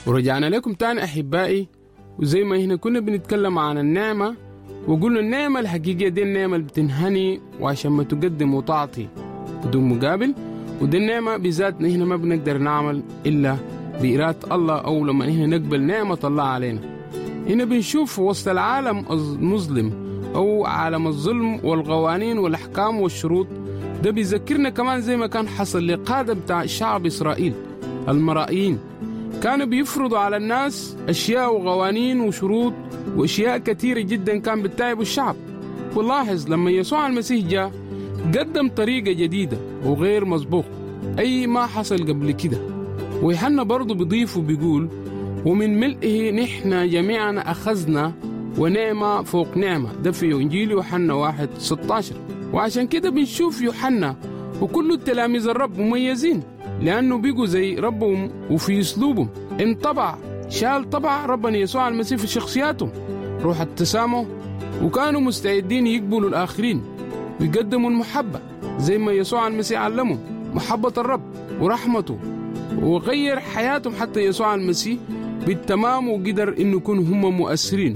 ورجعنا لكم تاني أحبائي وزي ما هنا كنا بنتكلم عن النعمة وقلنا النعمة الحقيقية دي النعمة اللي بتنهني وعشان ما تقدم وتعطي بدون مقابل ودي النعمة بذاتنا هنا ما بنقدر نعمل إلا بإرادة الله أو لما هنا نقبل نعمة الله علينا هنا بنشوف وسط العالم المظلم أو عالم الظلم والقوانين والأحكام والشروط ده بيذكرنا كمان زي ما كان حصل لقادة بتاع شعب إسرائيل المرائيين كانوا بيفرضوا على الناس أشياء وقوانين وشروط وأشياء كثيرة جدا كان بتتعب الشعب ولاحظ لما يسوع المسيح جاء قدم طريقة جديدة وغير مسبوق أي ما حصل قبل كده ويوحنا برضه بيضيف وبيقول ومن ملئه نحن جميعا أخذنا ونعمة فوق نعمة ده في إنجيل يوحنا واحد 16 وعشان كده بنشوف يوحنا وكل التلاميذ الرب مميزين لأنه بيجوا زي ربهم وفي أسلوبهم انطبع شال طبع ربنا يسوع المسيح في شخصياتهم روح التسامح وكانوا مستعدين يقبلوا الآخرين ويقدموا المحبة زي ما يسوع المسيح علمهم محبة الرب ورحمته وغير حياتهم حتى يسوع المسيح بالتمام وقدر انه يكونوا هم مؤثرين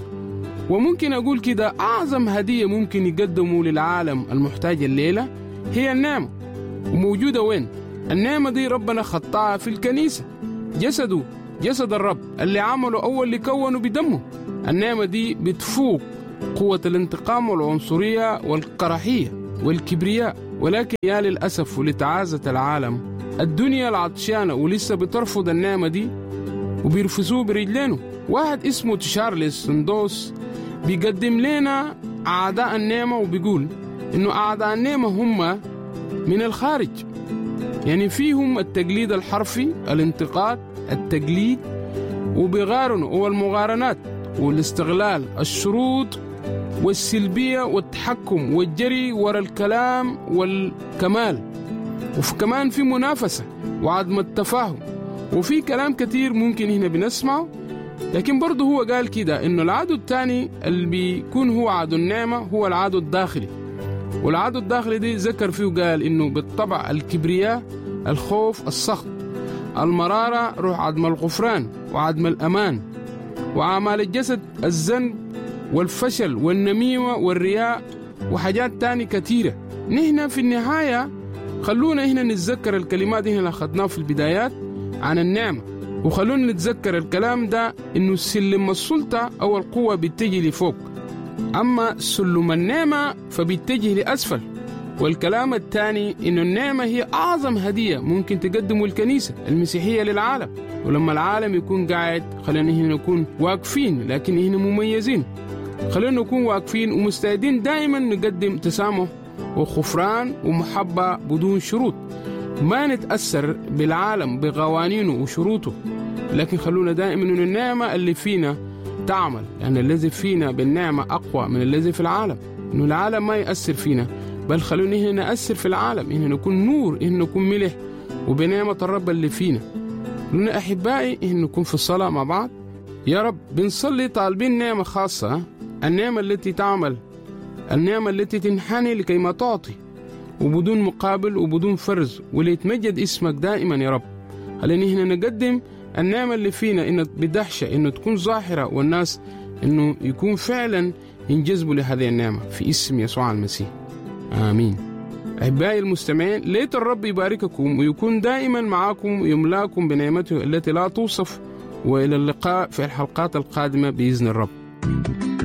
وممكن اقول كده اعظم هديه ممكن يقدموا للعالم المحتاج الليله هي النعمه وموجوده وين النعمه دي ربنا خطاها في الكنيسه جسده جسد الرب اللي عمله اول اللي كونه بدمه النعمه دي بتفوق قوه الانتقام والعنصريه والكراهيه والكبرياء ولكن يا للاسف ولتعازه العالم الدنيا العطشانه ولسه بترفض النعمه دي وبيرفسوه برجلينه واحد اسمه تشارلز سندوس بيقدم لنا أعداء النعمة وبيقول إنه أعداء النعمة هم من الخارج يعني فيهم التقليد الحرفي الانتقاد التقليد وبيغارنوا والمغارنات والاستغلال الشروط والسلبية والتحكم والجري ورا الكلام والكمال وكمان في منافسة وعدم التفاهم وفي كلام كتير ممكن هنا بنسمعه لكن برضه هو قال كده انه العدو الثاني اللي بيكون هو عدو النعمة هو العدو الداخلي والعدو الداخلي دي ذكر فيه قال انه بالطبع الكبرياء الخوف السخط المرارة روح عدم الغفران وعدم الأمان وأعمال الجسد الذنب والفشل والنميمة والرياء وحاجات تاني كتيرة نحن في النهاية خلونا هنا نتذكر الكلمات هنا اللي أخذناها في البدايات عن النعمة وخلونا نتذكر الكلام ده إنه سلم السلطة أو القوة بيتجه لفوق أما سلم النعمة فبيتجه لأسفل والكلام الثاني إنه النعمة هي أعظم هدية ممكن تقدمه الكنيسة المسيحية للعالم ولما العالم يكون قاعد خلينا هنا نكون واقفين لكن هنا مميزين خلينا نكون واقفين ومستعدين دائما نقدم تسامح وغفران ومحبة بدون شروط ما نتأثر بالعالم بقوانينه وشروطه لكن خلونا دائما أن النعمة اللي فينا تعمل لأن يعني الذي فينا بالنعمة أقوى من الذي في العالم أنه العالم ما يأثر فينا بل خلونا هنا نأثر في العالم هنا نكون نور هنا نكون ملح وبنعمة الرب اللي فينا خلونا أحبائي هنا نكون في الصلاة مع بعض يا رب بنصلي طالبين نعمة خاصة النعمة التي تعمل النعمة التي تنحني لكي ما تعطي وبدون مقابل وبدون فرز وليتمجد اسمك دائما يا رب خلينا هنا نقدم النعمة اللي فينا إنه بدهشة إنه تكون ظاهرة والناس إنه يكون فعلا ينجذبوا لهذه النعمة في اسم يسوع المسيح آمين أحبائي المستمعين ليت الرب يبارككم ويكون دائما معكم ويملاكم بنعمته التي لا توصف وإلى اللقاء في الحلقات القادمة بإذن الرب